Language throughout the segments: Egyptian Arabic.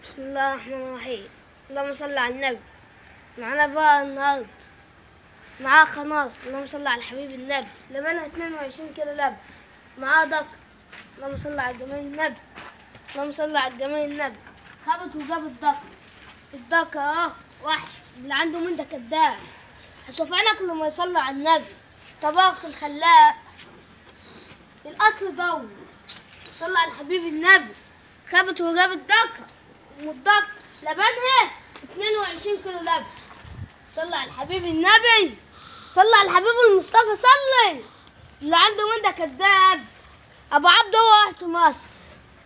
بسم الله الرحمن الرحيم اللهم صل على النبي معانا بقى النهارده معاه خلاص اللهم صل على الحبيب النبي لبنها 22 كيلو لبن معاه دق اللهم صل على جمال النبي اللهم صل على جمال النبي خبط وجاب الدق الدق اهو واحد اللي عنده من ده كداب هشوف عينك لما يصلي على النبي طباخ الخلاق الاصل دور صلى على الحبيب النبي خبط وجاب الدقة والدقة لبنها 22 كيلو لبن صلى على الحبيب النبي صلى على الحبيب المصطفى صلي اللي عنده من ده كذاب ابو عبد هو واحد في مصر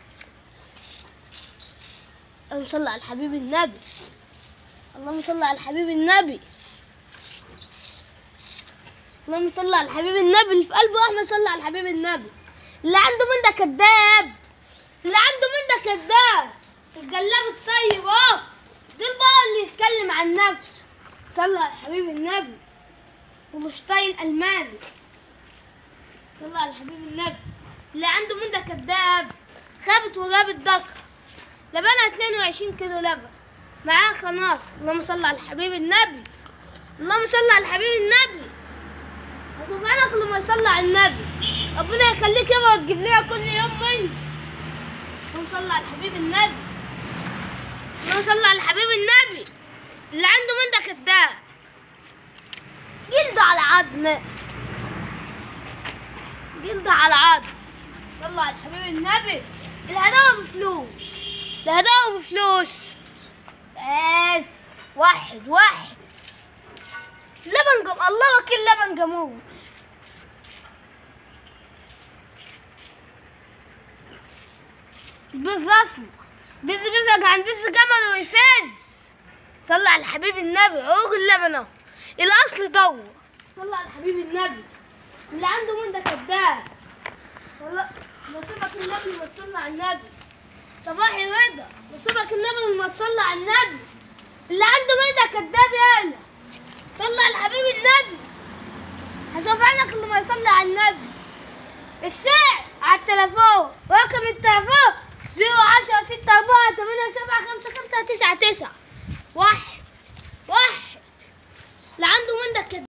اللهم صل على الحبيب النبي اللهم صل على الحبيب النبي اللهم صل على الحبيب النبي اللي في قلبه احمد صل على الحبيب النبي اللي عنده من ده كذاب اللي عنده من ده كذاب الجلاب الطيب اه دي بقى اللي يتكلم عن نفسه صلى على الحبيب النبي ومش طايل الماني صلى على الحبيب النبي اللي عنده من ده كذاب خابت وجاب الدقة لبنها 22 كيلو لبن معاه خلاص اللهم صل على الحبيب النبي اللهم صل على الحبيب النبي سبحانك لما يصلي على النبي ربنا يخليك يابا وتجيب لنا كل يوم منت اللهم صل على الحبيب النبي اللهم صل على الحبيب النبي اللي عنده من ده كداب جلد على عظم جلد على عظم صل على الحبيب النبي الهداوة بفلوس الهداوة بفلوس بس واحد واحد لبن جم الله وكيل لبن جاموس بز اسمه بز بيفرق عن بز جمل ويفاز صلى على الحبيب النبي عوج اللبن اهو الاصل دور صلى على الحبيب النبي اللي عنده من ده كداب صلى نصيبك النبي ما تصلى على النبي صباحي رضا نصيبك النبي ما تصلى على النبي اللي عنده من ده كداب يالا صلى على الحبيب النبي هشوف عينك اللي ما يصلي على النبي الساعة على التليفون رقم التليفون زيرو عشرة ستة أربعة تمانية سبعة خمسة خمسة تسعة تسعة واحد واحد اللي عنده من ده كده